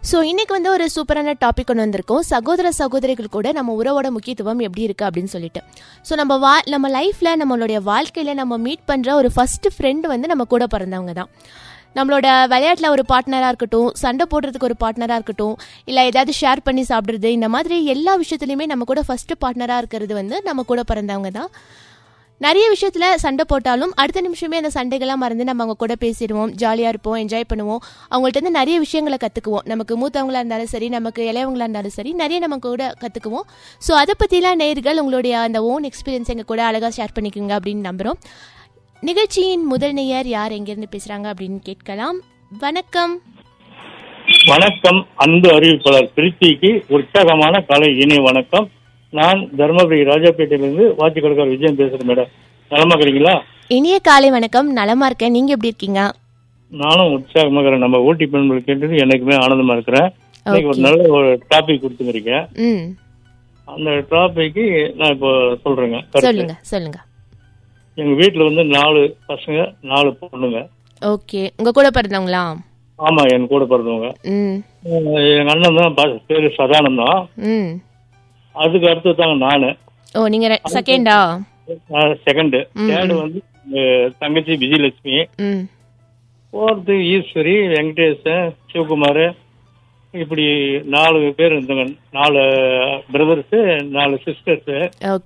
So இன்னைக்கு வந்து ஒரு சூப்பரான டாபிக் ஒன்று வந்திருக்கோம் சகோதர சகோதரிகள் கூட நம்ம உறவோட முக்கியத்துவம் எப்படி இருக்குது அப்படின்னு சொல்லிட்டு ஸோ நம்ம வா நம்ம லைஃப்பில் நம்மளுடைய வாழ்க்கையில் நம்ம மீட் பண்ணுற ஒரு ஃபஸ்ட்டு ஃப்ரெண்டு வந்து நம்ம கூட பிறந்தவங்க தான் நம்மளோட விளையாட்டில் ஒரு பார்ட்னராக இருக்கட்டும் சண்டை போடுறதுக்கு ஒரு பார்ட்னராக இருக்கட்டும் இல்லை ஏதாவது ஷேர் பண்ணி சாப்பிட்றது இந்த மாதிரி எல்லா விஷயத்துலையுமே நம்ம கூட ஃபஸ்ட்டு பார்ட்னராக இருக்கிறது வந்து நம்ம கூட பிறந்தவங்க தான் நிறைய விஷயத்துல சண்டை போட்டாலும் அடுத்த நிமிஷமே அந்த சண்டைகள்லாம் மறந்து நம்ம அவங்க கூட பேசிடுவோம் ஜாலியாக இருப்போம் என்ஜாய் பண்ணுவோம் அவங்கள்ட்ட இருந்து நிறைய விஷயங்களை கற்றுக்குவோம் நமக்கு மூத்தவங்களா இருந்தாலும் சரி நமக்கு இளையவங்களா இருந்தாலும் சரி நிறைய நம்ம கூட கற்றுக்குவோம் ஸோ அதை பற்றிலாம் நேர்கள் உங்களுடைய அந்த ஓன் எக்ஸ்பீரியன்ஸ் எங்கள் கூட அழகாக ஷேர் பண்ணிக்கோங்க அப்படின்னு நம்புகிறோம் நிகழ்ச்சியின் முதல் நேயர் யார் எங்கேருந்து பேசுகிறாங்க அப்படின்னு கேட்கலாம் வணக்கம் வணக்கம் அன்பு அறிவிப்பாளர் பிரித்திக்கு உற்சாகமான கலை இனிய வணக்கம் நான் தர்மபுரி ராஜாப்பேட்டையிலிருந்து வாட்சி கடைக்கார விஜயன் பேசுறேன் மேடம் நலமா இருக்கிறீங்களா இனிய காலை வணக்கம் நலமா இருக்கேன் நீங்கள் எப்படி இருக்கீங்க நானும் உற்சாகமா இருக்கிறேன் நம்ம ஊட்டி பெண்கள் கேட்டது எனக்குமே ஆனந்தமா இருக்கிறேன் இன்னைக்கு ஒரு நல்ல ஒரு டாபிக் கொடுத்துருக்கீங்க ம் அந்த டாபிக்கு நான் இப்போ சொல்றேங்க கருத்து. சொல்லுங்க சொல்லுங்க எங்க வீட்டுல வந்து நாலு பசங்க நாலு பொண்ணுங்க ஓகே உங்கள் கூட பிறந்தவங்களா ஆமா என் கூட பிறந்தவங்க ம் அஹ் எங்க அண்ணன் தான் பா- பேரு சதானந்தம் ம் அதுக்கு அடுத்து தாங்க நானு ஓ நீங்க ரெ- செகண்டா செகண்ட் தேர்டு வந்து அஹ் தங்கச்சி விஜயலட்சுமி ம் ஃபோர்த்து ஈஸ்வரி வெங்கடேசன் சிவகுமார் இப்படி நாலு பேர் இருந்தாங்க நாலு பிரதர்ஸு நாலு சிஸ்டர்ஸு